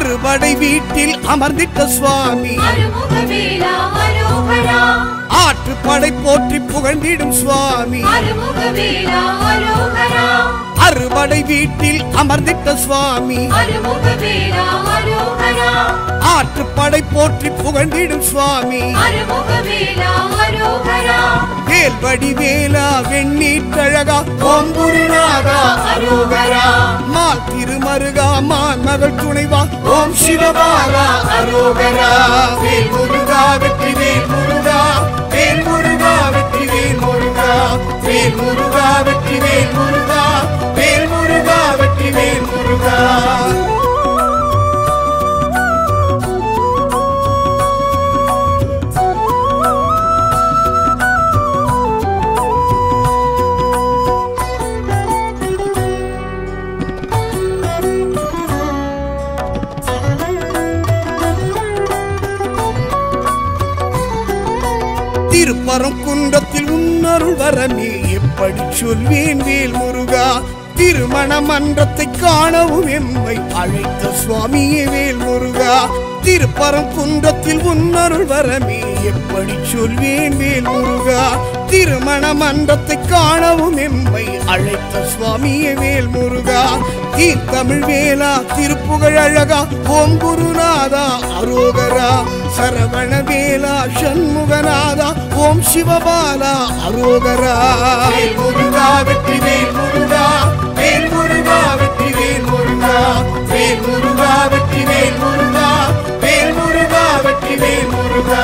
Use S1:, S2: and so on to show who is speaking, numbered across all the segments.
S1: அறுபடை வீட்டில் அமர்ந்திட்ட சுவாமி
S2: அருமுகவேலா அரோகரா
S1: ஆற்றுப்படை போற்றி புகழ்ந்திடும் சுவாமி
S2: அருமுகவேலா அரோகரா
S1: அறுபடை வீட்டில் அமர்ந்திட்ட சுவாமி
S2: அருமுகவேலா அரோகரா
S1: ஆற்றுப்படை போற்றி புகழ்ந்திடும் சுவாமி
S2: அருமுகவேலா அரோகரா
S1: வேல்வடி வேலா வெண்ணீற்றழகா ஓம் குருநாதா அரோகரா மால் திருமருகா மான் மகள் துணைவா ஓம் சிவபாலா அரோகரா வேல் முருகா வெற்றி வேல் முருகா வேல் முருகா வெற்றி வேல் முருகா வேல் முருகா வெற்றி வேல் முருகா வேல் முருகா வெற்றி வேல் முருகா திருப்பரம் குன்றத்தில் உன்னருள் வரமே எப்படி சொல்வேன் வேல் முருகா திருமண மன்றத்தை காணவும் எம்மை அழைத்த சுவாமியே வேல் முருகா திருப்பரம் குன்றத்தில் உன்னருள் வரமே எப்படி சொல்வேன் வேல் முருகா திருமண மன்றத்தை காணவும் எம்மை அழைத்த சுவாமியே வேல் முருகா தீர்த்தமிழ் வேலா திருப்புகழ் அழகா ஓம் குருநாதா அரோகரா சரவண வேலா சண்முகநாதா ஓம் சிவபாலா அரோகரா வேல் முருகா வெற்றி வேல் முருகா வேல் முருகா வெற்றி வேல் முருகா வேல் முருகா வெற்றி வேல் முருகா வேல் முருகா வெற்றி வேல் முருகா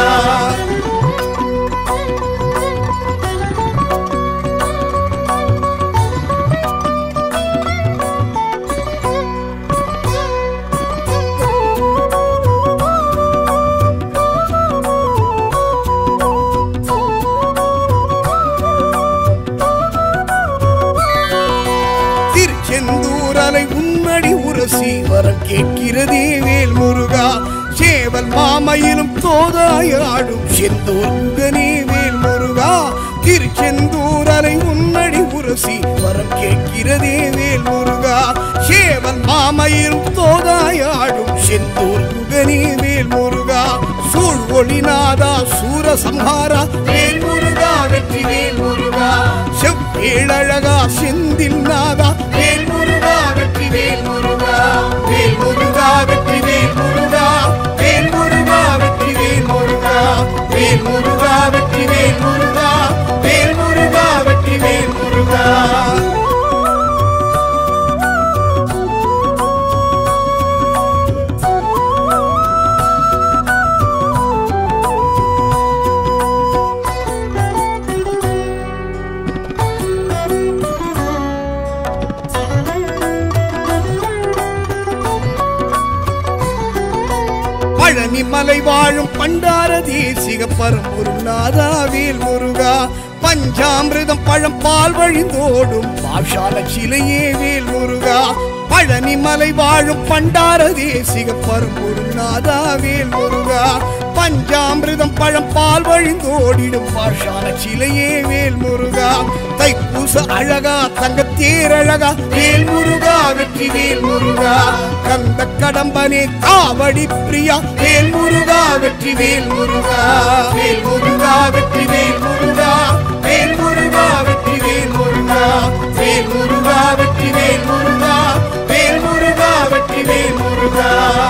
S1: திருச்செந்தூர் அலை உன்னடி உரசி வரம் கேட்கிறதே வேல் முருகா சேவல் மாமையிலும் தோதாயாடும் செந்தூர் முகனே வேல் முருகா திருச்செந்தூர் அலை உன்னடி உரசி வரம் கேட்கிறதே வேல் முருகா சேவல் மாமையிலும் தோதாயாடும் செந்தூர் முகனே வேல் முருகா சூழ் ஒளிநாதா சூர சம்ஹாரா வேல் முருகா வெற்றி வேல் முருகா செவ்வேழழகா செந்தில் நாதா வேல் முருகா வெற்றி வேல் முருகா வேல் முருகா வெற்றி வேல் முருகா வேல் முருகா வெற்றி வேல் முருகா வேல் முருகா வெற்றி வேல் முருகா வேல் முருகா வெற்றி வேல் முருகா பழனி மலை வாழும் பண்டார தேசிக பரம்பொருள் நாதாவேல் முருகா பஞ்சாமிர்தம் பழம் பால் வழிந்தோடும் பாஷால சிலையே வேல் முருகா பழனி மலை வாழும் பண்டார தேசிக பரம்பொருள் நாதாவேல் முருகா பஞ்சாமிர்தம் பழம் பால் வழிந்தோடிடும் பாஷால சிலையே வேல் முருகா தைப்பூச அழகா தங்கத்தேர் அழகா வேல் முருகா வெற்றி வேல் முருகா கந்த கடம்பனே காவடி பிரியா வேல் முருகா வெற்றி வேல் முருகா வேல் முருகா வெற்றி வேல் முருகா வேல் முருகா வெற்றி வேல் முருகா வேல் முருகா வெற்றி வேல் முருகா வேல் முருகா வெற்றி வேல் முருகா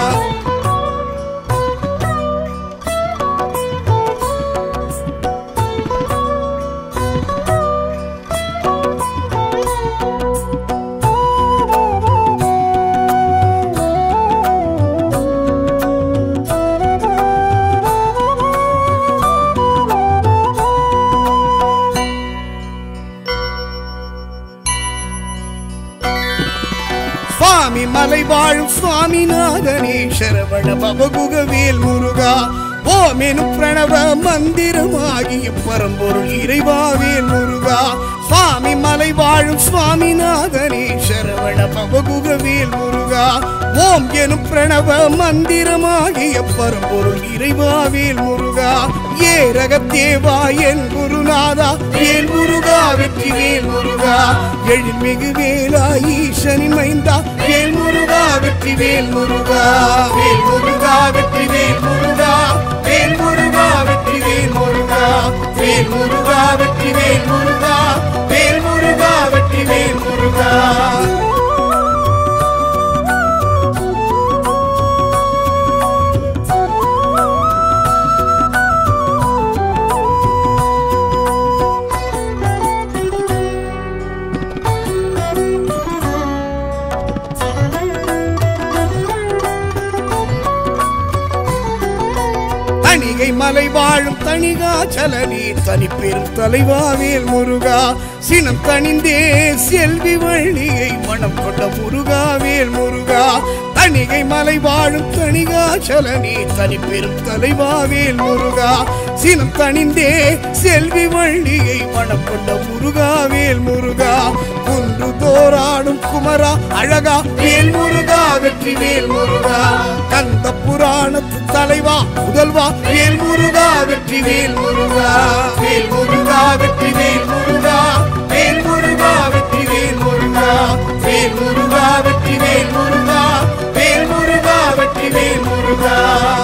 S1: சுவாமி மலை வாழும் சுவாமிநாதனே சரவண பவகுகவேல் முருகா ஓமெனும் பிரணவ மந்திரமாகிய பரம்பொருள் இறைவாவேல் முருகா சுவாமி மலை வாழும் சுவாமிநாதனே சரவண பவகுகவேல் முருகா ஓம் எனும் பிரணவ மந்திரமாகிய பரம்பொருள் இறைவாவேல் முருகா ஏரகத்தேவா என் குருநாதா வேல் முருகா வெற்றி வேல் முருகா எழில்மிகு வேலா ஈசனின் மைந்தா வேல் முருகா வெற்றி வேல் முருகா வேல் முருகா வெற்றி வேல் முருகா வேல் முருகா வெற்றி வேல் முருகா வேல் முருகா வெற்றி வேல் முருகா வேல் முருகா வெற்றி வேல் முருகா தணிகை மலை வாழும் தணிகாச்சலனி தனி பெரும் தலைவாவேல் முருகா சினம் தணிந்தே செல்வி வள்ளியை மனம் கொண்ட முருகாவேல் முருகா தணிகை மலை வாழும் தணிகாச்சலனி தனி பெரும் தலைவாவேல் முருகா சினம் தணிந்தே செல்வி வள்ளியை மனம் கொண்ட முருகாவேல் முருகா குன்று தோராடும் குமரா அழகா வேல் முருகா வெற்றி வேல் முருகா கந்த புராணத்து தலைவா முதல்வா வேல் முருகா வெற்றி வேல் முருகா வேல் முருகா வெற்றி வேல் முருகா வேல் முருகா வெற்றி வேல் முருகா வேல் முருகா வெற்றி வேல் முருகா வேல் முருகா வெற்றி வேல் முருகா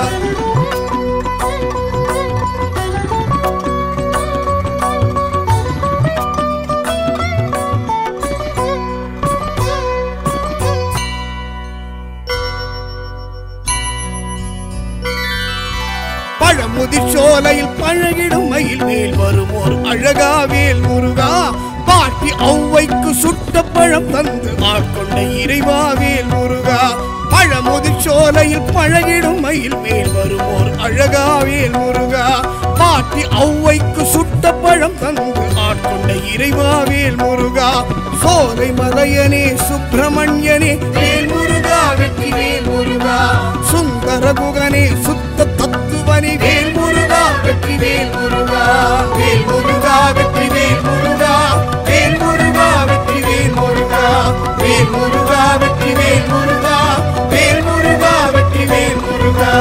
S1: பழமுதிர் சோலையில் பழகிடும் மயில் மேல் வருமோர் அழகா வேல் முருகா பாட்டி ஔவைக்கு சுட்ட பழம் தந்து ஆட்கொண்ட இறைவா வேல் முருகா பழமுதிர் சோலையில் பழகிடும் மயில் மேல் வருமோர் அழகா வேல் முருகா பாட்டி ஔவைக்கு சுட்ட பழம் தந்து ஆட்கொண்ட இறைவா வேல் முருகா சோலை மலையனே சுப்பிரமணியனே வேல் முருகா வெற்றி வேல் முருகா சுந்தர குகனே சுத்த தத்துவனி வேல் முருகா வெற்றி வேல் முருகா வேல் முருகா வெற்றி வேல் முருகா வேல் முருகா வெற்றி வேல் முருகா வேல் முருகா வெற்றி வேல் முருகா வேல் முருகா வெற்றி வேல் முருகா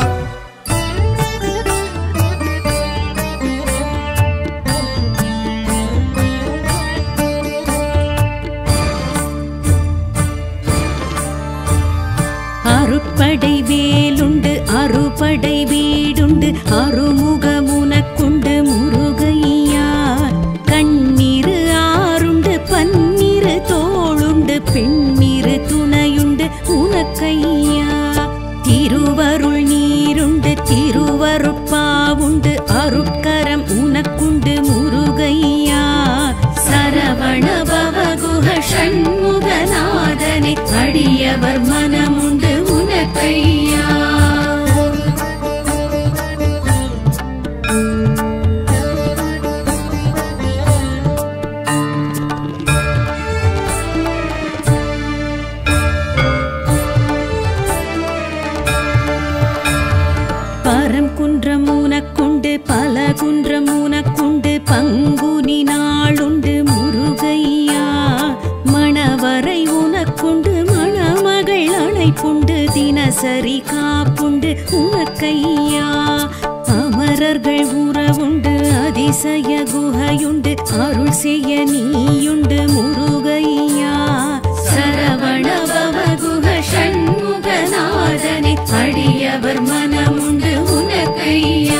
S3: அருட்படை வேலுண்டு அறுபடை வீடுண்டு அருமுகமுனக்குண்டு முருகையா கண்ணீரு ஆறுண்டு பன்னிரு தோளுண்டு பெண்ணிரு துணையுண்டு உனக்கையா திருவருள் நீருண்டு திருவருட்பாவுண்டு அருட்கரம் உனக்குண்டு முருகையா சரவண பவகுஹ ஷண்முகநாதனை அடியவர் மனமுண்டு உனக்கையா பரம் குன்றம் உனக்குண்டு பல குன்றம் உனக்குண்டு பங்குனி நாளுண்டு முருகையா மணவரை உனக்குண்டு மணமகள் அணைப்புண்டு தினசரி காப்புண்டு உனக்கையா அமரர்கள் உறவுண்டு அதிசய குகையுண்டு அருள் செய்ய நீயுண்டு முருகையா சரவண பவகுக ஷண்முகநாதனை அடியவர் மனமுண்டு உனக்கையா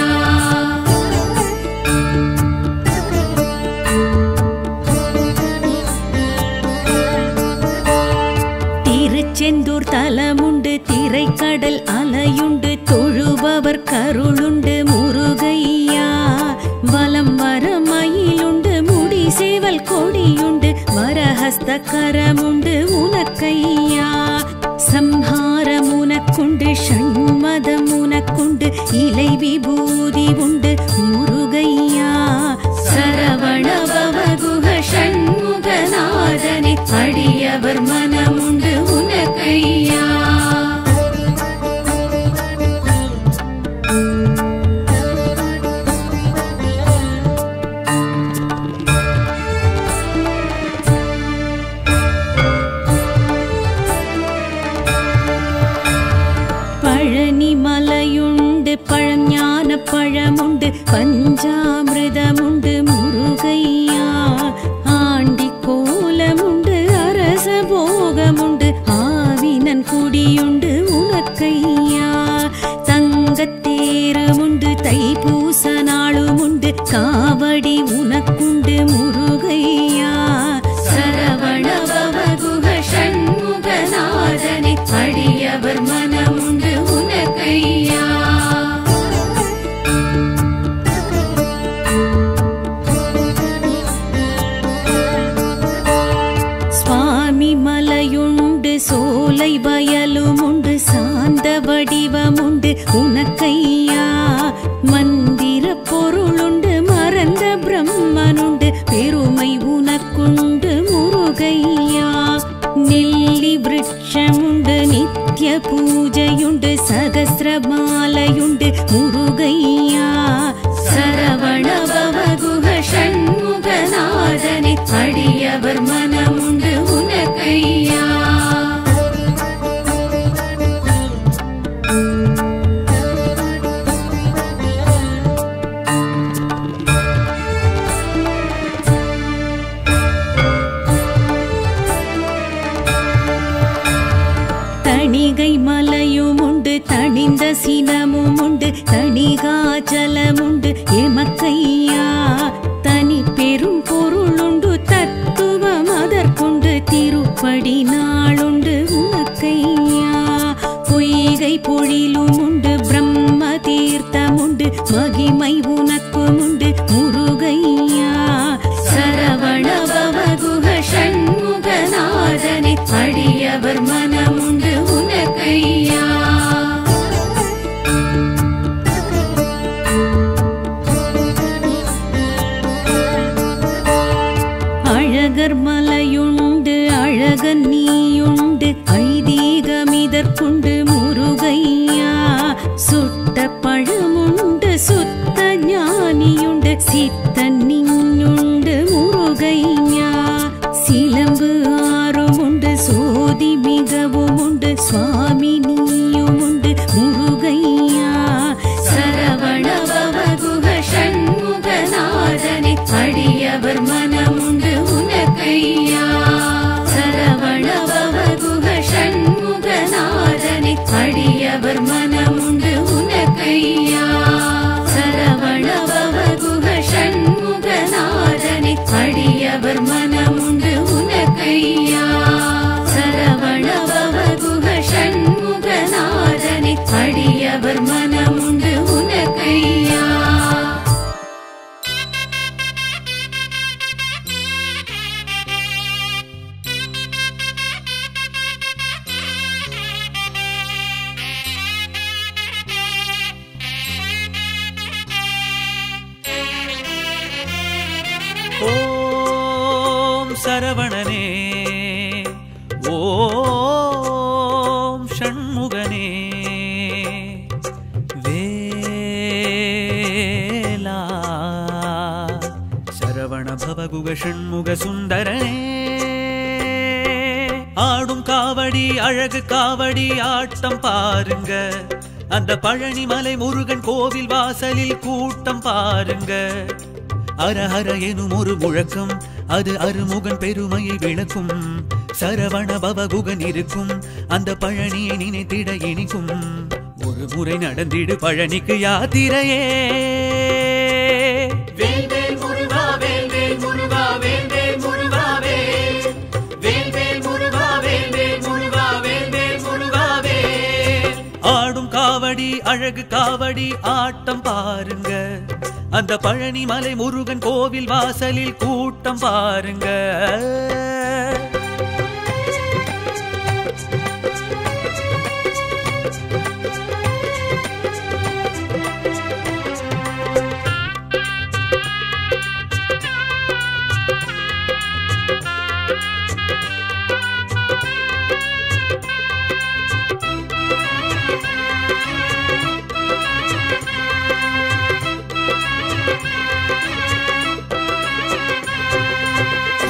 S3: திருச்செந்தூர் தலமுண்டு திரைக்கடல் அலையுண்டு தொழுபவர் கருளுண்டு முருகையா வலம் வர மயிலுண்டு முடி சேவல் கொடியுண்டு வரஹஸ்த கரமுண்டு உனக்கையா சம்ஹாரம் உனக்குண்டு ஷண்மதம் உனக்குண்டு இலை விபூதி உண்டு முருகையா சரவண பவகுஹ ஷண்முகநாதனை அடியவர் மனமுண்டு உனக்கையா காவடியுண்டு உனக்கையா தங்கத்தேருமுண்டு தைப்பூச நாளுமுண்டு காவடி உனக்குண்டு முருகையா சரவண பவகுக ஷண்முகநாதனை அடியவர் மனமுண்டு உனக்கையா சுவாமி மலையுண்டு சோலை வயலுமுண்டு சாந்த வடிவமுண்டு உனக்கையா மந்திர பொருளுண்டு மறந்த பிரம்மனுண்டு பெருமை உனக்குண்டு முருகையா நெல்லி விருட்சமுண்டு நித்ய பூஜையுண்டு சகசிரமாலையுண்டு முருகையா சரவண பவகுக ஷண்முகநாதனை அடியவர் மனமுண்டு உனக்கையா தணிகை மலையும் உண்டு தணிந்த சினமும் உண்டு தணிகாச்சலமுண்டு எமக்கையா தனி பெரும் பொருளுண்டு தத்துவம் அதற்குண்டு திருப்படி நாளுண்டு உனக்கையா பொய்கை பொழிலும் உண்டு பிரம்ம தீர்த்தமுண்டு மகிமை உனக்கும் உண்டு முருகையா சரவண பவகுக ஷண்முகநாதனை அடியவர் மனமுண்டு உனக்கையா அழகர் மலையுண்டு அழகன் நீயுண்டு ஐதீகமிதற்குண்டு முருகையா சுட்ட பழமுண்டு சுத்த ஞானியுண்டு சித்தன் நின்னுண்டு முருகையா சிலம்பு ஆறும் உண்டு சோதி மிகவும் உண்டு சுவாமி நீயும் உண்டு முருகையா சரவண பவகுக ஷண்முகநாதனை அடியவர் மனமுண்டு உனக்கையா சரவண பவகுக ஷண்முகநாதனை அடியவர் மனமுண்டு உனக்கையா சரவண பவகுக ஷண்முகநாதனை அடியவர் மனமுண்டு உனக்கையா சரவண பவகுக ஷண்முகநாதனை அடியவர் மனமுண்டு உனக்கையா
S4: ஓம் சரவணனே ஓம் ஷண்முகனே வேலா சரவண பவகுக ஷண்முக சுந்தரனே ஆடும் காவடி அழகு காவடி ஆட்டம் பாருங்க அந்த பழனிமலை முருகன் கோவில் வாசலில் கூட்டம் பாருங்க அரஹர எனும் ஒரு முழக்கம் அது அருமுகன் பெருமையை விளக்கும் சரவண பவகுகன் இருக்கும் அந்த பழனியை நினைத்திட இனிக்கும் ஒரு முறை நடந்திடு பழனிக்கு யாத்திரையே வேல்வேல் முருகா வேல்வேல் முருகா வேல்வேல் முருகா வேல் வேல்வேல் முருகா வேல்வேல் முருகா வேல்வேல் முருகா வேல் ஆடும் காவடி அழகு காவடி ஆட்டம் பாருங்க அந்த பழனி மலை முருகன் கோவில் வாசலில் கூட்டம் பாருங்க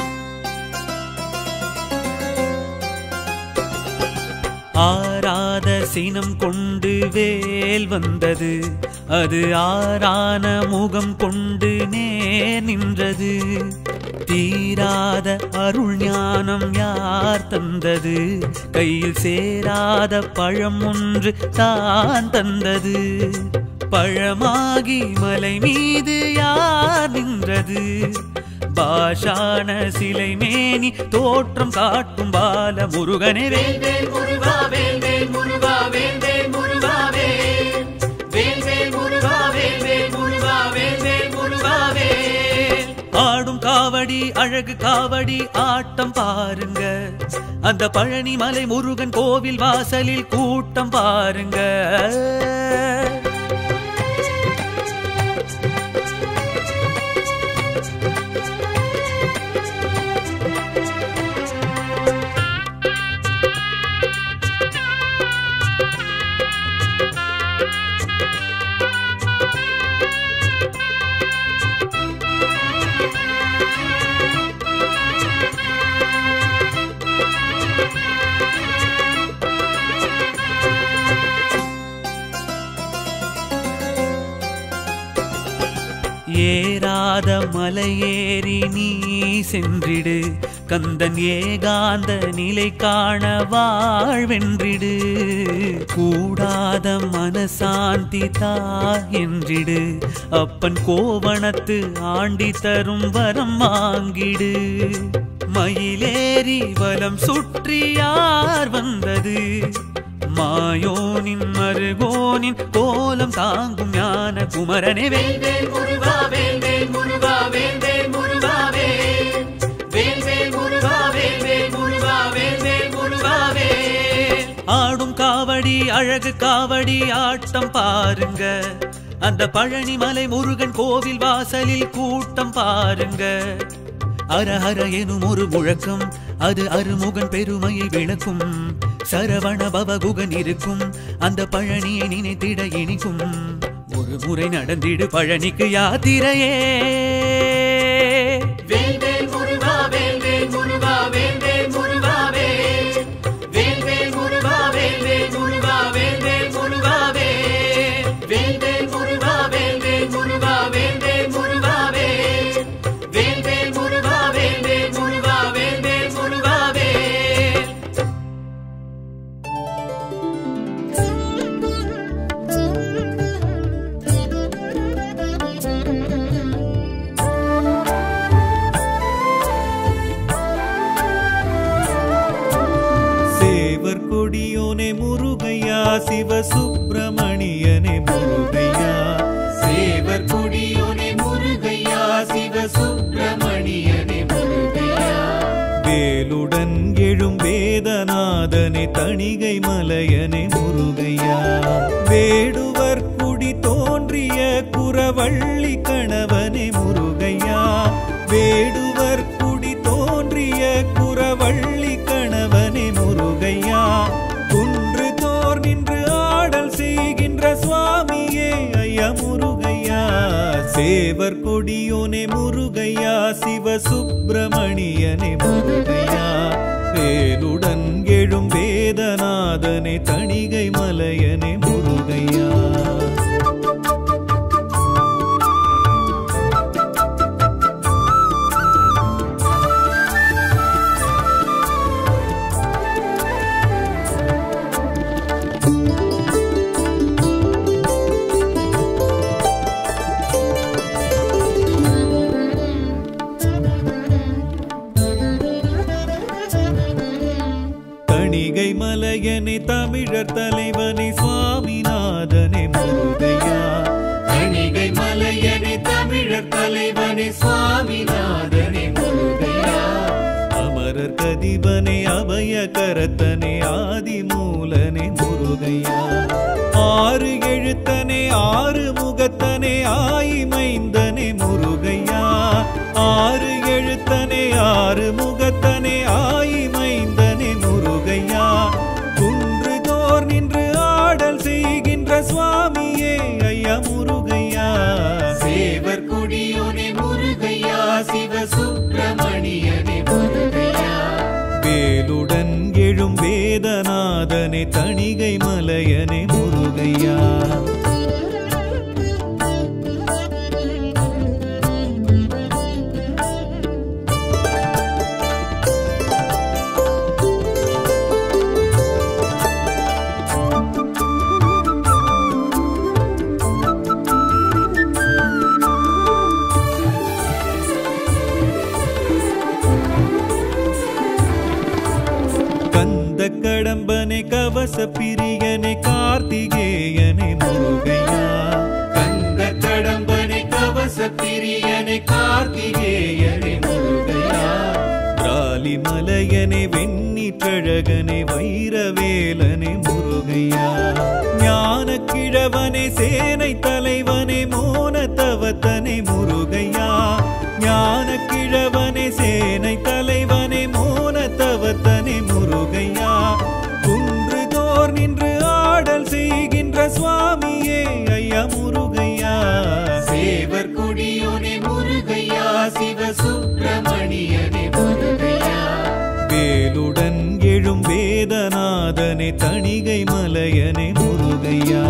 S4: ஆராத சினம் கொண்டு வேல் வந்தது அது ஆறான முகம் கொண்டு நேர் நின்றது தீராத அருள் ஞானம் யார் தந்தது கையில் சேராத பழம் ஒன்று தான் தந்தது பழமாகி மலை மீது யார் நின்றது பாஷான சிலை மேனி தோற்றம் காட்டும் பால முருகனே வேல்
S5: வேல் முருகா வேல் வேல் முருகா வேல் வேல் முருகா வேல் வேல் வேல் முருகா வேல் வேல் முருகா வேல் வேல் முருகா வேல்
S4: ஆடும் காவடி அழகு காவடி ஆட்டம் பாருங்க அந்த பழனி மலை முருகன் கோவில் வாசலில் கூட்டம் பாருங்க ஏறாத மலையேறி நீ சென்றிடு கந்தன் ஏகாந்த நிலை காண வாழ்வென்றிடு கூடாத மனசாந்தி தா என்றிடு அப்பன் கோவணத்து ஆண்டி தரும் வரம் வாங்கிடு மயிலேறி வலம் சுற்றி யார் வந்தது மாயோனின் மருகோனின் கோலம் தாங்கும் ஞான குமரனே வேல்
S5: வேல் முருகா வேல் வேல் முருகா வேல் வேல் முருகா வேல் வேல் வேல் முருகா வேல் வேல் முருகா வேல் வேல் முருகா வேல்
S4: ஆடும் காவடி அழகு காவடி ஆட்டம் பாருங்க அந்த பழனி மலை முருகன் கோவில் வாசலில் கூட்டம் பாருங்க அரஹர எனும் ஒரு முழக்கம் அது அருமுகன் பெருமையை விளக்கும் சரவண பவகுகன் இருக்கும் அந்த பழனியை நினைத்திட இனிக்கும் ஒரு முறை நடந்திடு பழனிக்கு யாத்திரையே
S5: வேல் வேல் முருகா வேல் வேல் முருகா வேல் வேல் முருகா வேல் வேல் வேல் முருகா வேல் வேல் முருகா வேல் வேல் முருகா வேல் வேல் வேல் முருகா வேல் வேல் முருகா வேல் வேல் முருகா வேல் வேல் வேல் முருகா வேல் வேல் முருகா வேல் வேல் முருகா வேல்
S6: சேவர் கொடியோனே முருகையா சிவ சுப்பிரமணியனே முருகையா சேவர் கொடியோனே முருகையா சிவ சுப்பிரமணியனே முருகையா வேலுடன் எழும் வேதநாதனே தணிகை மலையனே முருகையா வேடுவர் குடி தோன்றிய குரவள்ளி கணவனே முருகையா வேடுவர் குடி தோன்றிய குரவள்ளி கணவனே முருகையா குன்று தோர் நின்று ஆடல் செய்கின்ற சுவாமியே ஐயா முருகையா சேவர் கொடியோனே முருகையா சிவ சுப்பிரமணியனே முருகையா வேலுடன் எழும் வேதநாதனே தணிகை மலையனே முருகையா தணிகை மலையனே தமிழர் தலைவனே சுவாமிநாதனே முருகையா தணிகை மலையனே தமிழர் தலைவனே சுவாமிநாதனே முருகையா அமரர் கதிபனே அபய கரத்தனே ஆதிமூலனே முருகையா ஆறு எழுத்தனே ஆறு முகத்தனே ஆயிமைந்தனே முருகையா ஆறு எழுத்தனே ஆறு முகத்தனே ஆயிமைந்தனே முருகையா குன்று தோர் நின்று ஆடல் செய்கின்ற சுவாமியே ஐயா முருகையா சேவர் கொடியோனே முருகையா சிவ சுப்பிரமணியனே முருகையா வேலுடன் எழும் வேதநாத சுவாமிநாதனே தணிகை மலையனே முருகையா கந்த கடம்பனை கவச பிரியனை கார்த்திகேயனை முருகையா கந்த கடம்பனை கவச பிரியனை கார்த்திகேயனை முருகையா ராலி மலையனை வெண்ணிற்றழகனை வைரவேலனை முருகையா ஞான கிழவனை சேனை தலைவனை மோன தவத்தனை முருகையா ஞான கிழவனை சேனை தலைவனை மோன தவத்தனை முருகையா குன்றுதோர் நின்று ஆடல் செய்கின்ற சுவாமியே ஐயா முருகையா சேவர் கொடியோனே முருகையா சிவ சுப்பிரமணியனே முருகையா வேலுடன் எழும் வேதநாதனே தணிகை மலையனே முருகையா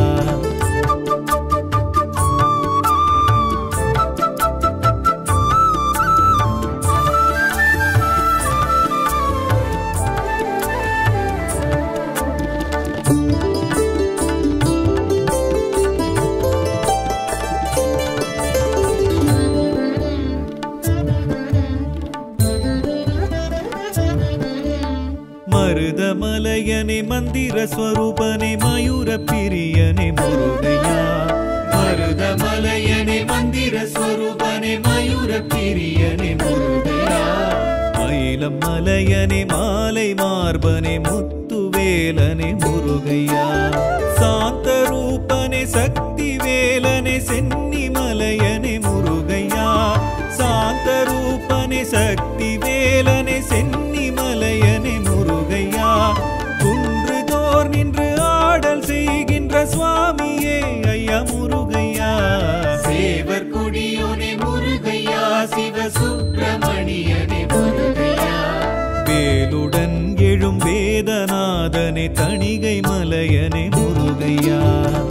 S6: மருதமலையனே மந்திர ஸ்வரூபனே மயூர பிரியனே முருகையா மருதமலையனே மந்திர ஸ்வரூபனே மயூர பிரியனே முருகையா மயிலம் மலையனே மாலை மார்பனே முத்துவேலனே முருகையா சாந்த ரூபனே சக்தி வேலனே சென்னி மலையனே முருகையா சாந்த ரூபனே சக்தி வேலனே சென்னி மலையனே முருகையா குன்றுதோர் நின்று ஆடல் செய்கின்ற சுவாமியே ஐயா முருகையா சேவர் கொடியோனே முருகையா சிவ சுப்பிரமணியனே முருகையா வேலுடன் எழும் வேதநாதனே தணிகை மலையனே முருகையா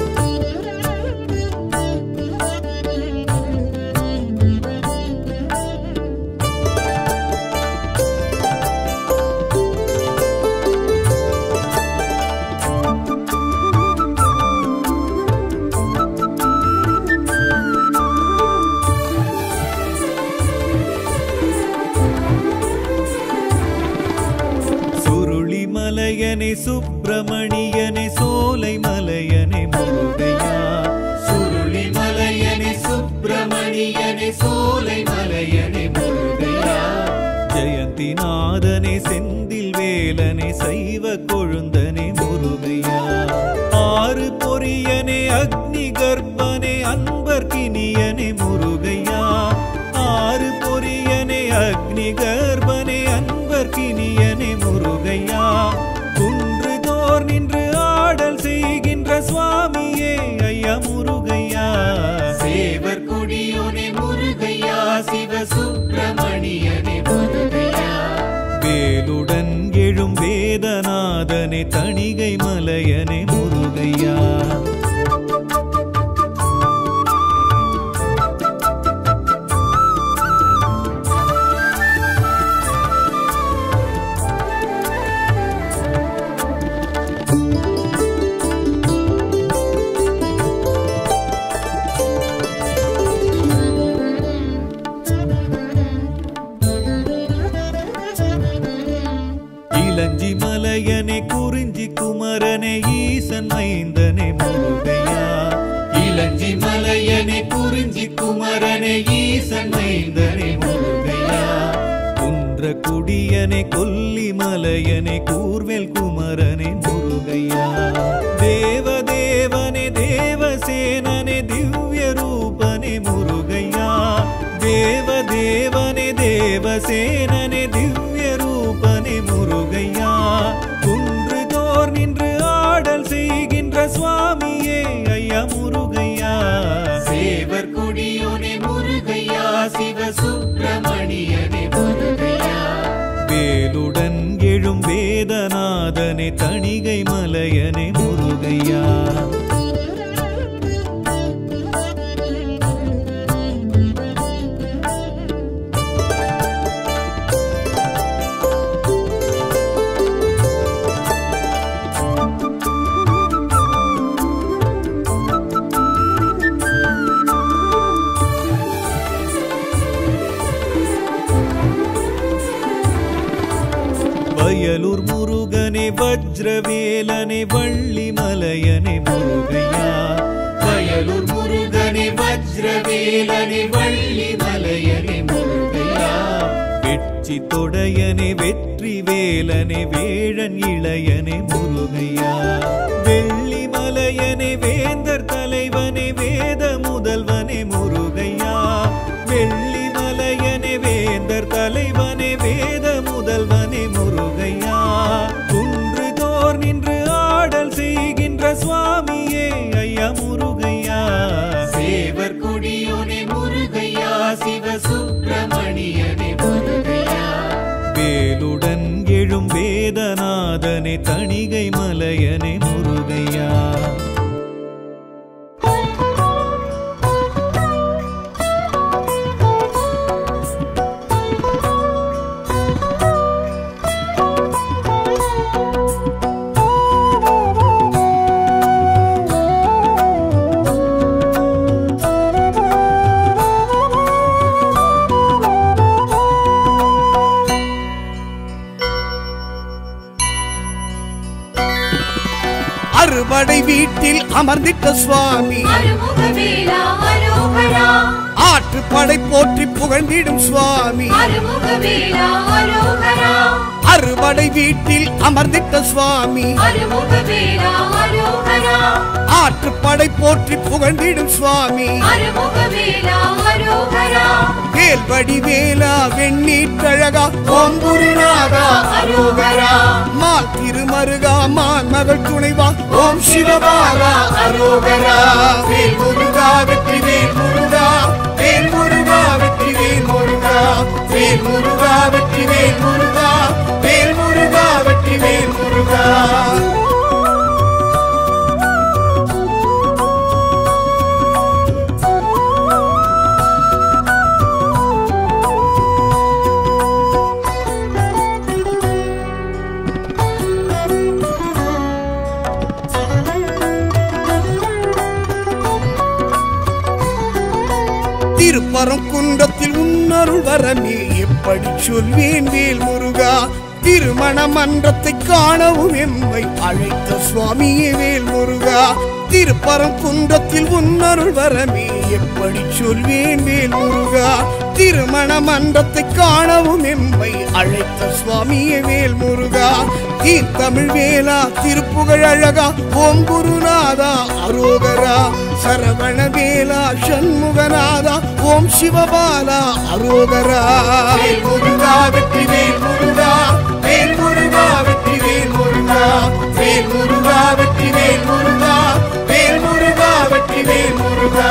S6: சுருளி மலையனே சுப்பிரமணியனே சோலை மலையனே முருகையா சுருளி மலையனே சுப்பிரமணியனே சோலை மலையனே முருகையா ஜெயந்திநாதனே செந்தில் வேலனே சைவ கொழுந்தனே முருகையா ஆறு பொரியனே அக்னி கர்ப்பனே அன்பர் கினியனே முருகையா ஆறு பொரியனே அக்னி கர்ப்பனே அன்பர் கினியனே முருகையா குன்றுதோர் நின்று ஆடல் செய்கின்ற சுவாமியே ஐயா முருகையா சேவர் கொடியோனே முருகையா சிவ சுப்பிரமணியனே முருகையா வேலுடன் எழும் வேதநாதனே தணிகை மலையனே முருகையா இளஞ்சி மலையனே குறிஞ்சி குமரனே ஈசன் மைந்தனே முருகையா இளஞ்சி மலையனே குறிஞ்சி குமரனே ஈசன் மைந்தனே முருகையா குன்ற குடியனே கொல்லி மலையனே கூர்வேல் குமரனே முருகையா தேவதேவனே தேவசேனனே திவ்ய ரூபனே முருகையா தேவதேவனே தேவசேனனே திவ்ய ரூபனே முருகையா குன்றுதோர் நின்று ஆடல் செய்கின்ற சுவாமியே ஐயா முருகையா சேவர் கொடியோனே முருகையா சிவ சுப்பிரமணியனே முருகையா வேலுடன் எழும் வேதநாதனே வேலனே தணிகை மலையனே முருகையா வயலூர் முருகனே வஜ்ரவேலனே வள்ளி மலையனே முருகையா வயலூர் முருகனே வஜ்ரவேலனே வள்ளி மலையனே முருகையா வெற்றி தொடையனே வெற்றி வேலனே வேழன் இளையனே முருகையா வெள்ளி மலையனே வேந்தர் தலைவனே வேத முதல்வனே முருகையா வெள்ளி மலையனே வேந்தர் தலைவனே வேத முதல்வனே முருகையா குன்று தோர் நின்று ஆடல் செய்கின்ற சுவாமியே ஐயா முருகையா சேவர் கொடியோனே முருகையா சிவ சுப்பிரமணியனே முருகையா வேலுடன் எழும் வேதநாதனே தணிகை மலையனே முருகையா
S1: அறுபடை வீட்டில் அமர்ந்திட்ட சுவாமி
S2: அருமுகவேலா அரோகரா
S1: ஆற்றுப்படை போற்றி புகழ்ந்திடும் சுவாமி
S2: அருமுகவேலா அரோகரா
S1: அறுபடை வீட்டில் அமர்ந்திட்ட சுவாமி
S2: அருமுகவேலா அரோகரா
S1: ஆற்றுப்படை போற்றி புகழ்ந்திடும் சுவாமி
S2: அருமுகவேலா அரோகரா
S1: வேல்வடி வேலா வெண்ணீற்றழகா ஓம் குருநாதா அரோகரா மால் திருமருகா மான் மகள் துணைவா ஓம் சிவபாலா அரோகரா வேல் முருகா வெற்றி வேல் முருகா வேல் முருகா வெற்றி வேல் முருகா வேல் முருகா வெற்றி வேல் முருகா வேல் முருகா வெற்றி வேல் முருகா திருப்பரம் குன்றத்தில் உன்னருள் வரமே எப்படி சொல்வேன் வேல் முருகா திருமண மன்றத்தை காணவும் எம்மை அழைத்த சுவாமியே வேல் முருகா திருப்பரம் குன்றத்தில் உன்னருள் வரமே எப்படி சொல்வேன் வேல் முருகா திருமண மன்றத்தை காணவும் எம்மை அழைத்த சுவாமியே வேல் முருகா தீர்த்தமிழ் வேலா திருப்புகழ் அழகா ஓம் குருநாதா அரோகரா சரவண வேலா சண்முகநாதா ஓம் சிவபாலா அரோகரா வேல் முருகா வெற்றி வேல் முருகா வேல் முருகா வெற்றி வேல் முருகா வேல் முருகா வெற்றி வேல் முருகா வேல் முருகா வெற்றி வேல் முருகா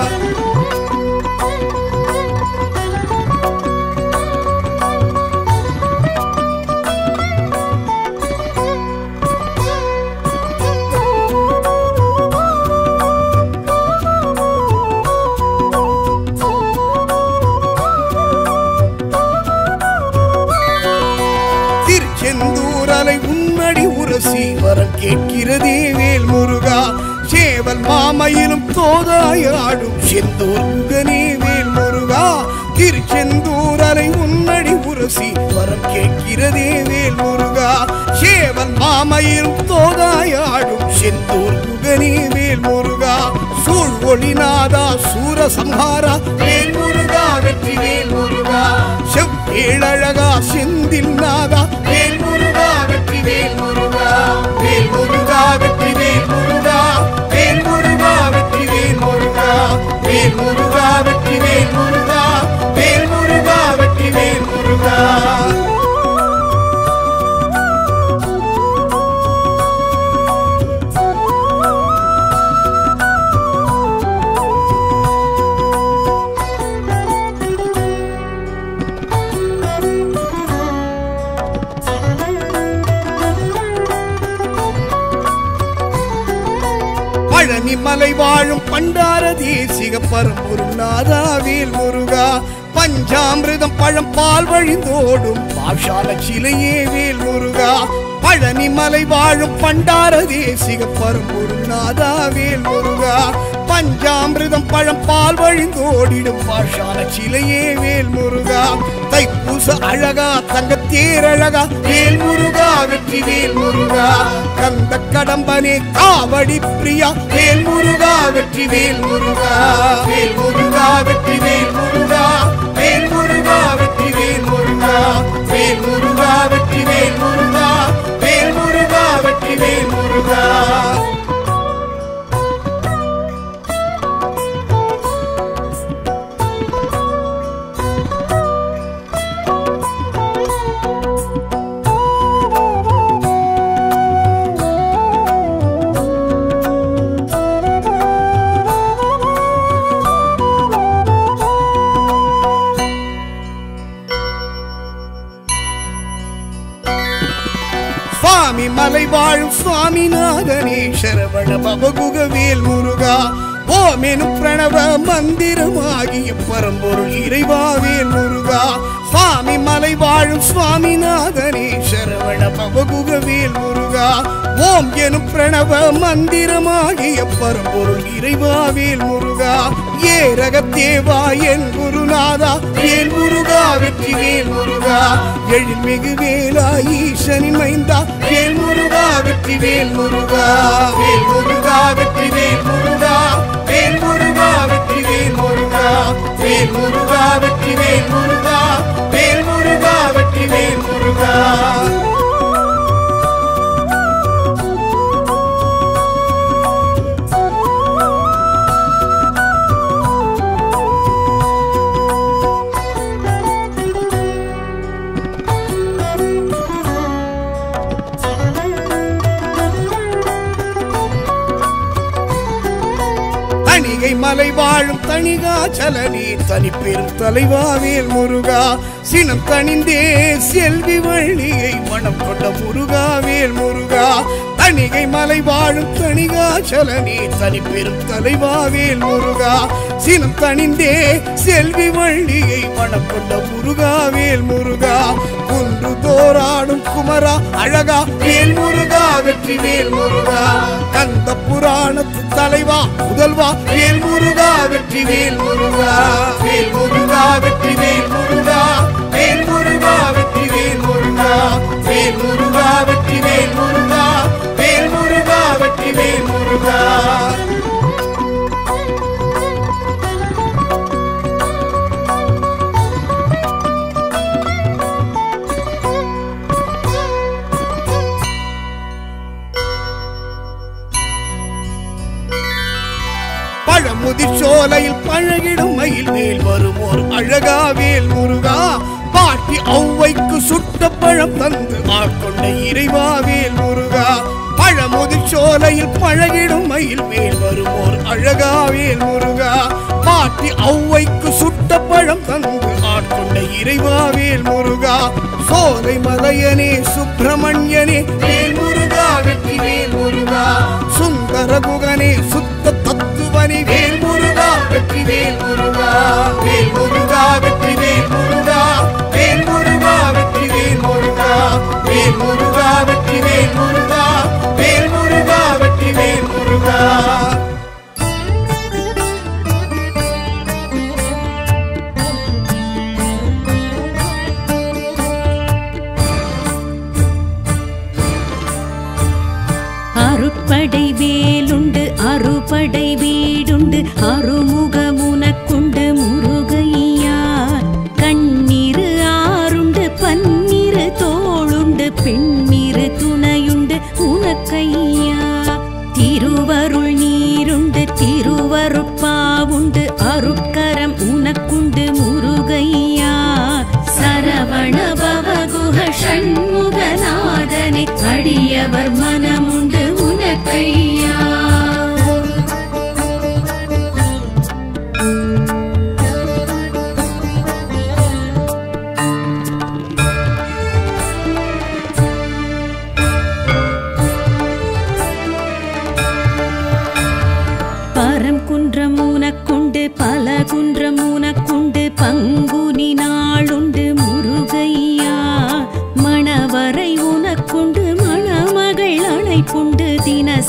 S1: திருச்செந்தூரலை உன்னடி உரசி வரம் கேட்கிறதே வேல் முருகா சேவல் மாமயிலும் தோதாயாடும் செந்தூர் முகனே வேல் முருகா திருச்செந்தூரலை உன்னடி உரசி வரம் கேட்கிறதே வேல் முருகா சேவல் மாமயிலும் தோதாயாடும் செந்தூர் முகனே வேல் முருகா சூழ் ஒளிநாதா சூரசம்ஹாரா வேல் முருகா வெற்றி வேல் முருகா செவ்வேழழகா செந்தில் நாதா வேல் முருகா வெற்றி வேல் முருகா வேல் முருகா வெற்றி வேல் முருகா வேல் முருகா வெற்றி வேல் முருகா வேல் முருகா வெற்றி வேல் முருகா வேல் முருகா வெற்றி வேல் முருகா பழனி மலை வாழும் பண்டார தேசிக பரம்பொருளாதா வேல் முருகா பஞ்சாமிர்தம் பழம் பால் வழிந்தோடும் பாஷால சிலையே வேல் முருகா பழனி மலை வாழும் பண்டார தேசிக பரம்பொருளாதா வேல் முருகா பஞ்சாமிர்தம் பழம் பால் வழிந்தோடிடும் பாஷால சிலையே வேல் முருகா தைப்பூச அழகா தங்கத்தேர் அழகா வேல் முருகா வெற்றி வேல் முருகா கந்த கடம்பனே காவடி பிரியா வேல் முருகா வெற்றி வேல் முருகா வேல் முருகா வெற்றி வேல் முருகா வேல் முருகா வெற்றி வேல் முருகா வேல் முருகா வெற்றி வேல் முருகா வேல் முருகா வெற்றி வேல் முருகா சுவாமி மலை வாழும் சுவாமிநாதனே சரவண பவகுகவேல் முருகா ஓமெனும் பிரணவ மந்திரமாகிய பரம்பொருள் இறைவாவேல் முருகா சுவாமி மலை வாழும் சுவாமிநாதனே சரவண பவகுகவேல் முருகா ஓம் எனும் பிரணவ மந்திரமாகிய பரம்பொருள் இறைவாவேல் முருகா ஏரக தேவா என் குருநாதா வேல் முருகா வெற்றி வேல் முருகா எழில்மிகு வேலா ஈசனின் மைந்தா வேல் முருகா வெற்றி வேல் முருகா வேல் முருகா வெற்றி வேல் முருகா வேல் முருகா வெற்றி வேல் முருகா வேல் முருகா வெற்றி வேல் முருகா வேல் முருகா வெற்றி வேல் முருகா தணிகை மலை வாழும் தணிகாச்சலனே தனி பெரும் தலைவாவேல் முருகா சினம் தணிந்தே செல்வி வள்ளியை மனம் கொண்ட முருகாவேல் முருகா தணிகை மலை வாழும் தணிகாச்சலனே தனி பெரும் தலைவாவேல் முருகா சினம் தணிந்தே செல்வி வள்ளியை மனம் கொண்ட முருகாவேல் முருகா குன்று தோராடும் குமரா அழகா வேல் முருகா வெற்றி வேல் முருகா கந்த புராணத்து தலைவா முதல்வா வேல் முருகா வெற்றி வேல் முருகா வேல் முருகா வெற்றி வேல் முருகா வேல் முருகா வெற்றி வேல் முருகா வேல் முருகா வெற்றி வேல் முருகா வேல் முருகா வெற்றி வேல் முருகா பழமுதிர் சோலையில் பழகிடும் மயில் மேல் வருமோர் அழகா வேல் முருகா பாட்டி ஔவைக்கு சுட்ட பழம் தந்து ஆட்கொண்ட இறைவா வேல் முருகா பழமுதிர் சோலையில் பழகிடும் மயில் மேல் வருமோர் அழகா வேல் முருகா பாட்டி ஔவைக்கு சுட்ட பழம் தந்து ஆட்கொண்ட இறைவா வேல் முருகா சோலை மலையனே சுப்பிரமணியனே வேல் முருகா வெற்றி வேல் முருகா சுந்தர குகனே சுத்த தத்துவனே வேல் முருகா வெற்றி வேல் முருகா வேல் முருகா வெற்றி வேல் முருகா வேல் முருகா வெற்றி வேல் முருகா வேல் முருகா வெற்றி வேல் முருகா வேல் முருகா வெற்றி வேல் முருகா
S3: அருட்படை வேலுண்டு அறுபடை வீடுண்டு அருமுகமுனக்குண்டு முருகையா கண்ணீரு ஆறுண்டு பன்னிரு தோளுண்டு பெண்ணிரு துணையுண்டு உனக்கையா திருவருள் நீருண்டு திருவருட்பாவுண்டு அருட்கரம் உனக்குண்டு முருகையா சரவண பவகுஹ ஷண்முகநாதனை அடியவர் மனமுண்டு உனக்கையா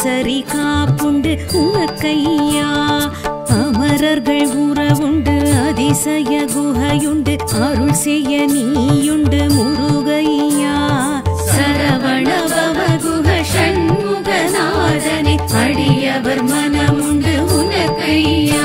S3: ஆசரி காப்புண்டு உனக்கையா அமரர்கள் உறவுண்டு அதிசய குகையுண்டு அருள் செய்ய நீயுண்டு முருகையா சரவண பவகுக ஷண்முகநாதனே அடியவர் மனமுண்டு உனக்கையா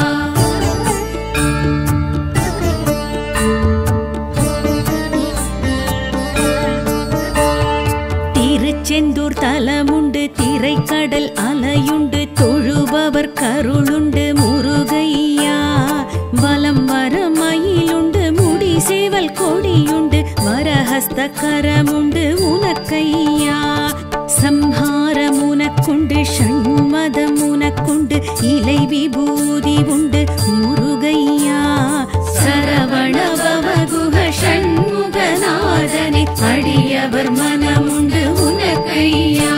S3: திருச்செந்தூர் தலமுண்டு திரைக்கடல் அலையுண்டு தொழுபவர் கருளுண்டு முருகையா வலம் வர மயிலுண்டு முடி சேவல் கொடியுண்டு வரஹஸ்த கரமுண்டு உனக்கையா சம்ஹாரம் உனக்குண்டு ஷண்மதம் உனக்குண்டு இலை விபூதி உண்டு முருகையா சரவண பவகுக ஷண்முகநாதனே அடியவர் மனமுண்டு உனக்கையா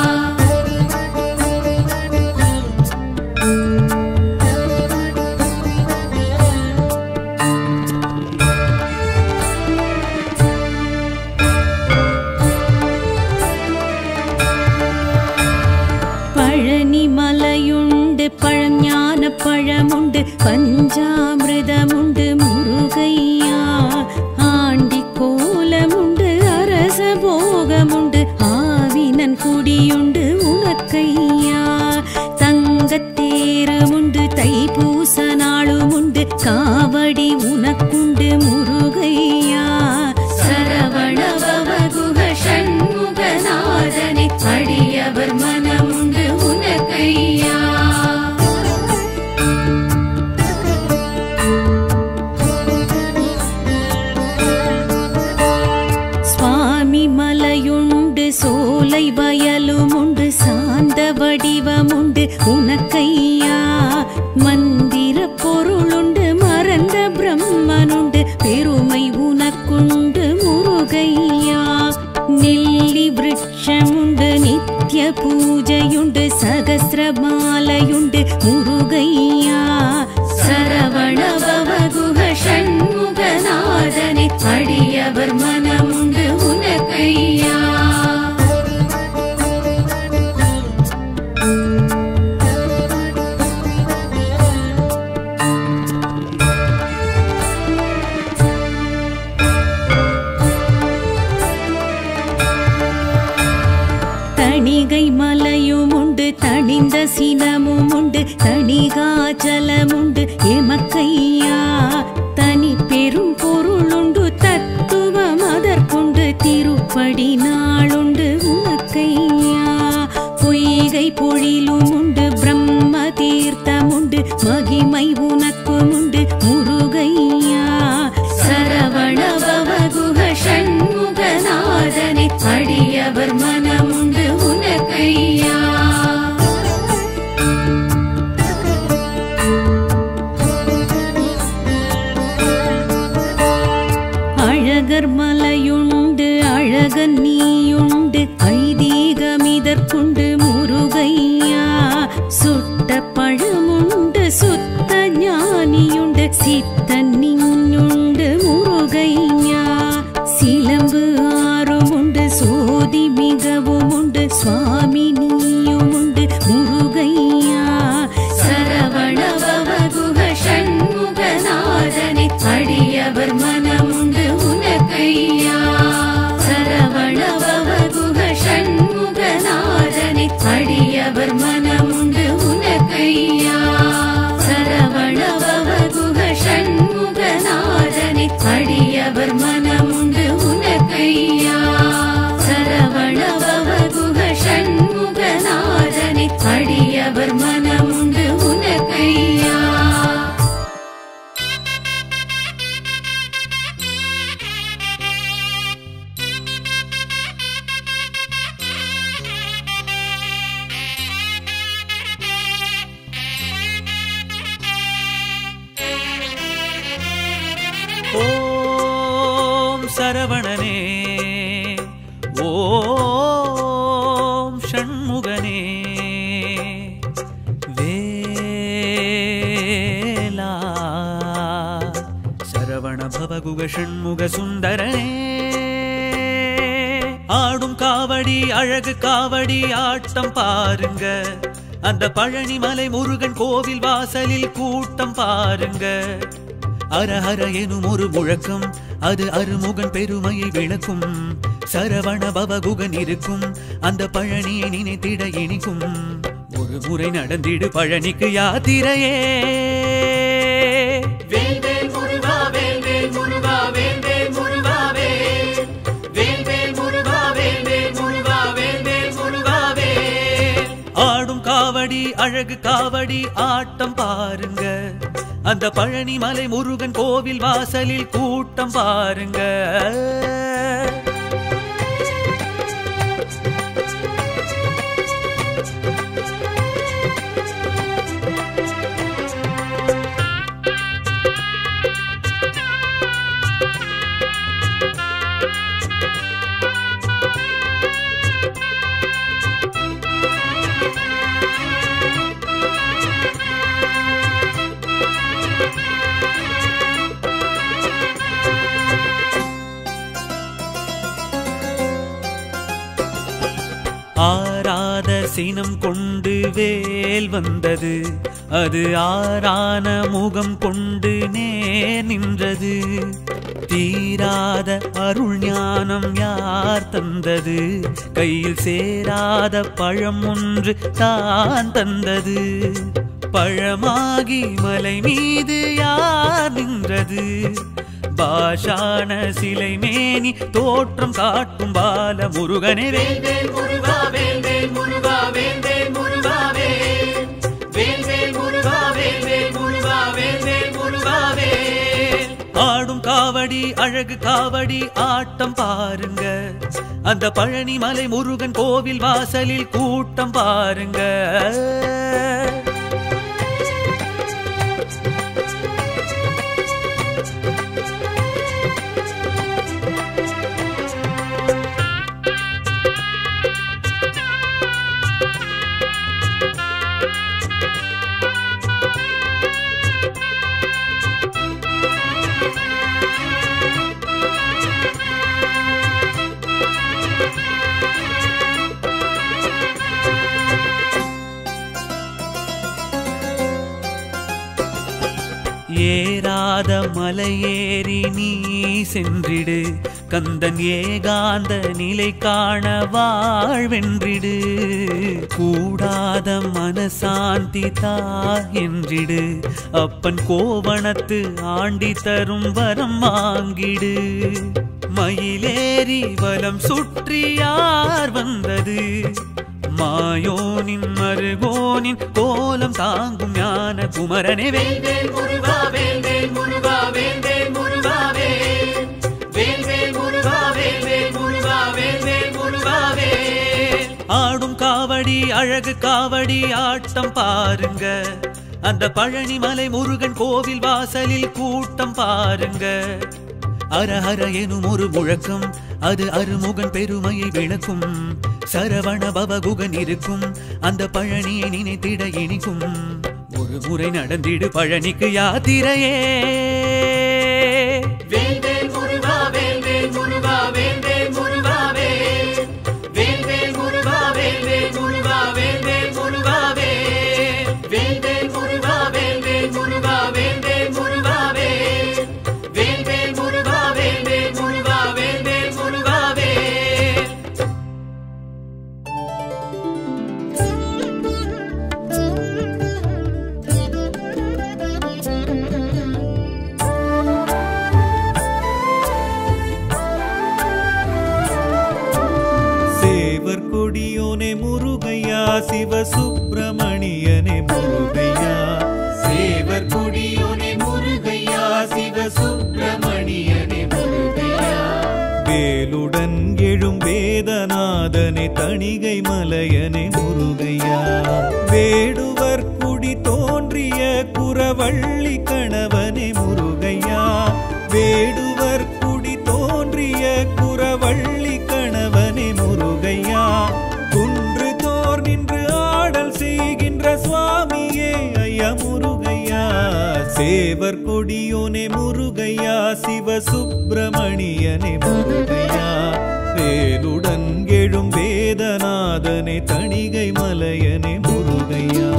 S3: பழனி மலையுண்டு பழஞான பழமுண்டு பஞ்சாமிரதமுண்டு முருகையா ஆண்டி கோலமுண்டு அரச போகமுண்டு ஆவினன் குடியுண்டு உனக்கையா தங்கத்தேருமுண்டு தைப்பூச நாளுமுண்டு காவடி உனக்குண்டு முருகையா சரவண பவகுக ஷண்முகநாதனே அடியவர் மனமுண்டு உனக்கையா சுவாமி மலையுண்டு சோலை வயலுமுண்டு சாந்த வடிவமுண்டு உனக்கையா மந்திர பொருளுண்டு மறந்த பிரம்மனுண்டு பெருமை உனக்குண்டு முருகையா நெல்லி விருட்சமுண்டு நித்ய பூஜையுண்டு சகசிரமாலையுண்டு முருகையா சரவண பவகுக ஷண்முகநாதனே அடியவர் மனமுண்டு உனக்கையா தணிகை மலையும் உண்டு தணிந்த சினமும் உண்டு தணிகாச்சலமுண்டு எமக்கையா தனி பெரும் பொருளுண்டு தத்துவம் அதற்குண்டு திருப்படி நாளுண்டு உனக்கையா பொய்கை பொழிலும் உண்டு பிரம்ம தீர்த்தமுண்டு மகிமை உனக்கும் உண்டு முருகையா சரவண பவகுக ஷண்முகநாதனே அடியவர் மனமுண்டு உனக்கையா அழகர் மலையுண்டு அழகன் நீயுண்டு ஐதீகமிதற்குண்டு முருகையா சுட்ட பழமுண்டு சுத்த ஞானியுண்டு சித்தன் நின்னுண்டு முருகையா சிலம்பு ஆறும் உண்டு சோதி மிகவும் உண்டு சுவாமி நீயும் உண்டு முருகையா சரவண பவகுக ஷண்முகநாதனே அடியவர் மனமுண்டு உனக்கையா சரவண பவகுக ஷண்முகநாதனே அடியவர் மனமுண்டு உனக்கையா சரவண பவகுக ஷண்முகநாதனே அடியவர் மனமுண்டு உனக்கையா சரவண பவகுக ஷண்முகநாதனே அடியவர் மனமுண்டு உனக்கையா
S4: ஓம் சரவணனே ஓம் ஷண்முகனே வேலா சரவண பவகுக ஷண்முக சுந்தரனே
S6: ஆடும் காவடி அழகு காவடி ஆட்டம் பாருங்க அந்த பழனிமலை முருகன் கோவில் வாசலில் கூட்டம் பாருங்க அரஹர எனும் ஒரு முழக்கம் அது அருமுகன் பெருமையை விளக்கும் சரவண பவகுகன் இருக்கும் அந்த பழனியை நினைத்திட இனிக்கும் ஒரு முறை நடந்திடு பழனிக்கு யாத்திரையே
S5: வேல்வேல் முருகா வேல்வேல் முருகா வேல்வேல் முருகாவே வேல்வேல் முருகா வேல்வேல் முருகா வேல்வேல் முருகாவே
S6: ஆடும் காவடி அழகு காவடி ஆட்டம் பாருங்க அந்த பழனி மலை முருகன் கோவில் வாசலில் கூட்டம் பாருங்க ஆராத சினம் கொண்டு வேல் வந்தது அது ஆரான முகம் கொண்டு நேர் நின்றது தீராத அருள் ஞானம் யார் தந்தது கையில் சேராத பழம் ஒன்று தான் தந்தது பழமாகி மலை மீது யார் நின்றது பாஷான சிலை மேனி தோற்றம் காட்டும் பால முருகனே வேல்
S5: வேல்வேல் முருகா வேல்வேல் முருகா வேல்வேல் முருகாவே வேல்வேல் முருகா வேல்வேல் முருகா வேல்வேல் முருகாவே
S6: ஆடும் காவடி அழகு காவடி ஆட்டம் பாருங்க அந்த பழனி மலை முருகன் கோவில் வாசலில் கூட்டம் பாருங்க ஏறாத மலையேறி நீ சென்றிடு கந்தன் ஏகாந்த நிலை காண வாழ்வென்றிடு கூடாத மனசாந்தி தா என்றிடு அப்பன் கோவணத்து ஆண்டி தரும் வரம் வாங்கிடு மயிலேறி வலம் சுற்றி யார் வந்தது மாயோனின் மருகோனின் கோலம் தாங்கும் ஞான குமரனே வேல்
S5: வேல்வேல் முருகா வேல்வேல் முருகா வேல்வேல் முருகாவே வேல்வேல் முருகா வேல்வேல் முருகா வேல்வேல் முருகாவே
S6: ஆடும் காவடி அழகு காவடி ஆட்டம் பாருங்க அந்த பழனி மலை முருகன் கோவில் வாசலில் கூட்டம் பாருங்க அரஹர எனும் ஒரு முழக்கம் அது அருமுகன் பெருமையை விளக்கும் சரவண பவகுகன் இருக்கும் அந்த பழனியை நினைத்திட இனிக்கும் ஒரு முறை நடந்திடு பழனிக்கு யாத்திரையே
S5: வேல்வேல் முருகா வேல்வேல் முருகா வேல்வேல் முருகாவே வேல்வேல் முருகா வேல்வேல் முருகா வேல்வேல் முருகாவே வேல்வேல் முருகா வேல்வேல் முருகா வேல்வேல் முருகாவே வேல்வேல் முருகா வேல்வேல் முருகா வேல்வேல் முருகாவே
S6: சேவர் கொடியோனே முருகையா சிவ சுப்பிரமணியனே முருகையா சேவர் கொடியோனே முருகையா சிவ சுப்பிரமணியனே முருகையா வேலுடன் எழும் வேதநாதனே தணிகை மலையனே முருகையா வேடுவர் குடி தோன்றிய குரவள்ளி கணவனே முருகையா வேடுவர் குடி தோன்றிய குரவள்ளி கணவனே முருகையா குன்று தோர் நின்று ஆடல் செய்கின்ற சுவாமியே ஐயா முருகையா சேவர் கொடியோனே முருகையா சிவ சுப்பிரமணியனே முருகையா வேலுடன் எழும் வேதநாதனே தணிகை மலையனே முருகையா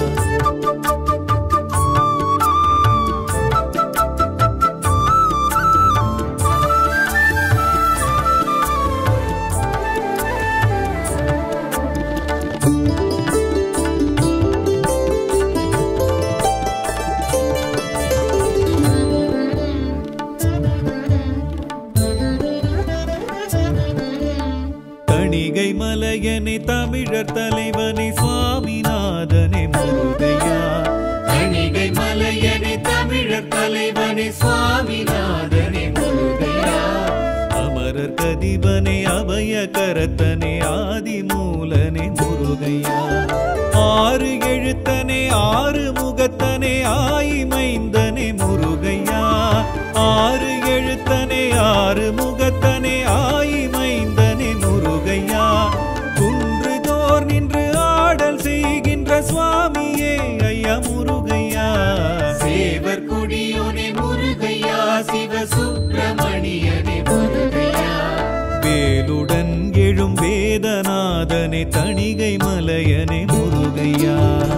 S6: தணிகை மலையனே தமிழர் தலைவனே சுவாமிநாதனே முருகையா தணிகை மலையனே தமிழர் தலைவனே சுவாமிநாதனே முருகையா அமரர் கதிபனே அபய கரத்தனே ஆதிமூலனே முருகையா ஆறு எழுத்தனே ஆறு முகத்தனே ஆயிமைந்தனே முருகையா ஆறு எழுத்தனே ஆறு முகத்தனே ஆயிமைந்தனே முருகையா குன்றுதோர் நின்று ஆடல் செய்கின்ற சுவாமியே ஐயா முருகையா சேவர் குடியோனே முருகையா சிவ சுப்பிரமணியனே முருகையா வேலுடன் எழும் வேதநாதனே தணிகை மலையனே முருகையா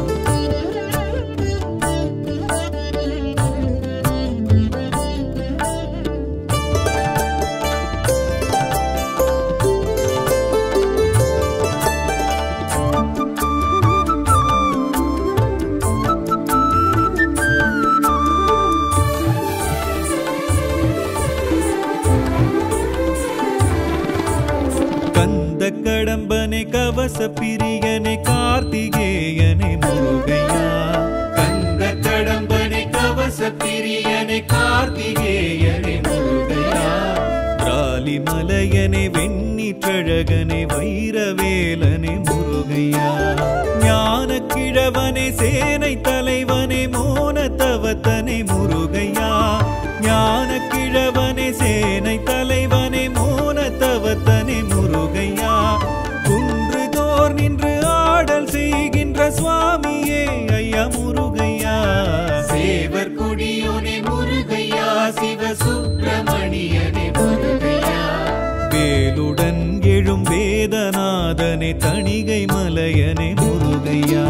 S6: கந்த கடம்பனை கவச பிரியனை கார்த்திகேயனை முருகையா கந்த கடம்பனை கவச பிரியனை கார்த்திகேயனை முருகையா ராலி மலையனை வெண்ணிற்றழகனை வைரவேலனை முருகையா ஞான கிழவனை சேனை தலைவனை மோன தவத்தனை முருகையா ஞான கிழவனை சேனை தலைவனை மோன தவத்தனை முருகையா குன்றுதோர் நின்று ஆடல் செய்கின்ற சுவாமியே ஐயா முருகையா சேவர் குடியோனே முருகையா சிவ சுப்பிரமணியனே முருகையா வேலுடன் எழும் வேதநாதனே தணிகை மலையனே முருகையா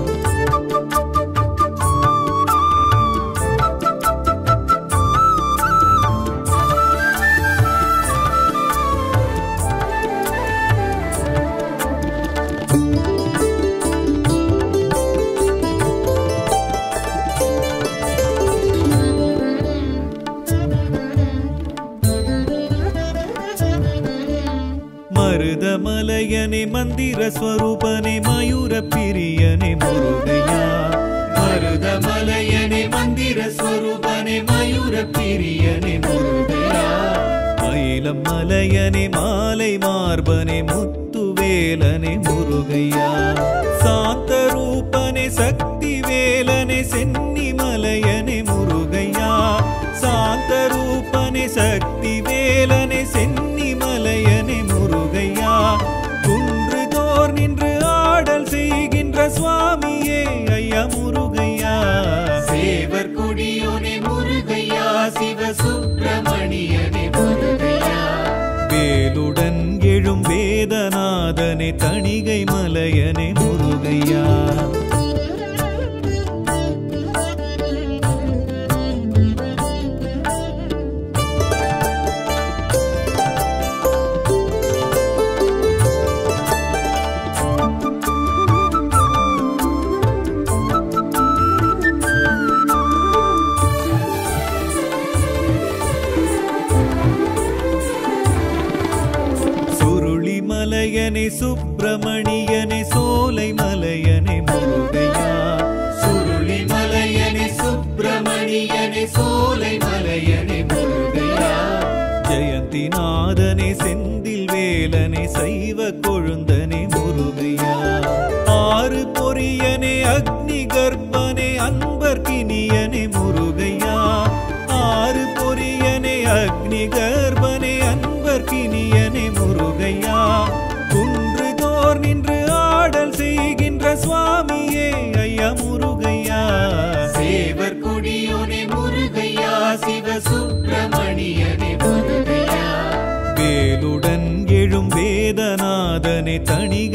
S6: மருதமலையனே மந்திர ஸ்வரூபனே மயூர பிரியனே முருகையா மருதமலையனே மந்திர ஸ்வரூபனே மயூர பிரியனே முருகையா மயிலம் மலையனே மாலை மார்பனே முத்துவேலனே முருகையா சாந்த ரூபனே சக்தி வேலனே சென்னி மலையனே முருகையா சாந்த ரூபனே சக்தி வேலனே சென்னி மலையனே முருகையா குன்றுதோர் நின்று ஆடல் செய்கின்ற சுவாமியே ஐயா முருகையா சேவர் குடியோனே முருகையா சிவ சுப்பிரமணியனே முருகையா வேலுடன் எழும் வேதநாதனே தணிகை மலையனே முருகையா சுருளி மலையனே சுப்பிரமணியனே சோலை மலையனே முருகையா சுருளி மலையனே சுப்பிரமணியனே சோலை மலையனே முருகையா ஜெயந்திநாதனே செந்தில் வேலனே சைவ கொழுந்தனே முருகையா ஆறு பொரியனே அக்னி கர்ப்பனே அன்பர் கினியனே முருகையா ஆறு பொரியனே அக்னி கர்ப்பனே அன்பர் கினியனே முருகையா குன்றுதோர் நின்று ஆடல் செய்கின்ற சுவாமியே ஐயா முருகையா சேவர் குடியோனே முருகையா சிவ சுப்பிரமணியனே முருகையா வேலுடன் எழு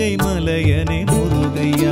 S6: தணிகை மலையனே முருகையா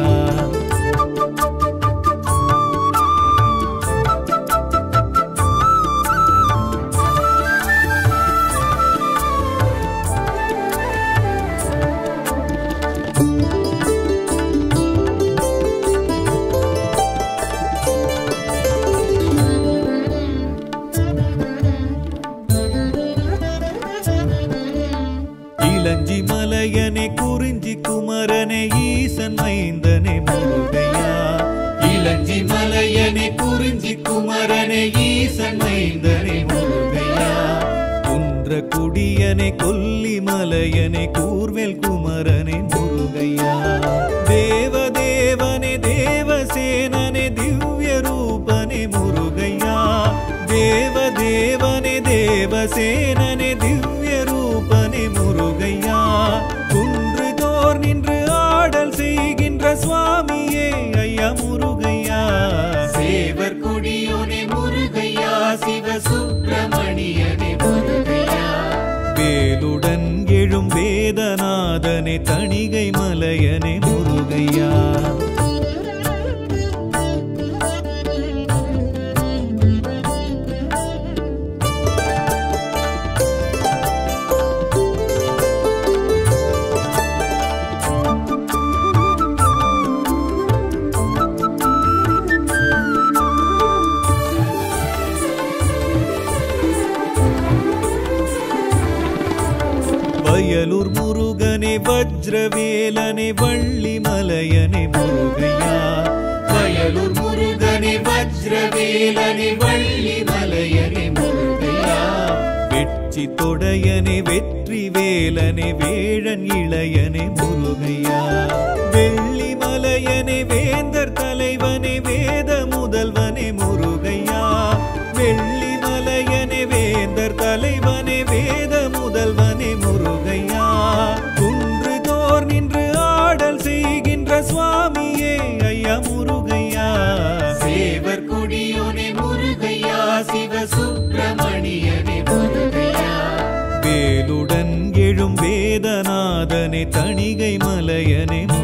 S6: இளஞ்சி மலையனே குறிஞ்சி குமரனே ஈசன் மைந்தனே முருகையா இளஞ்சி மலையனே குறிஞ்சி குமரனே ஈசன் மைந்தனே முருகையா குன்ற குடியனே கொல்லி மலையனே கூர்வேல் குமரனே முருகையா தேவதேவனே தேவசேனனே திவ்ய ரூபனே முருகையா தேவதேவனே தேவசேனனே திவ்ய ரூபனே முருகையா குன்று தோர் நின்று ஆடல் செய்கின்ற சுவாமியே ஐயா முருகையா சேவர் கொடியோனே முருகையா சிவ சுப்பிரமணியனே முருகையா வேலுடன் எழும் வேதநாதனே தணிகை மலையனே முருகையா வயலூர் முருகனே வஜ்ரவேலனே வள்ளி மலையனே முருகையா வயலூர் முருகனே வஜ்ரவேலனே வள்ளி மலையனே முருகையா வெற்றி தொடையனே வெற்றி வேலனே வேழன் இளையனே முருகையா வெள்ளி மலையனே வேந்தர் தலைவனே வேத முதல்வனே முருகையா வெள்ளி மலையனே வேந்தர் தலைவனே வேத முதல்வனே முருகையா குன்று தோர் நின்று ஆடல் செய்கின்ற சுவாமியே ஐயா முருகையா சேவர் கொடியோனே முருகையா சிவ சுப்பிரமணியனே முருகையா வேலுடன் எழும் வேதநாதனே தணிகை மலையனே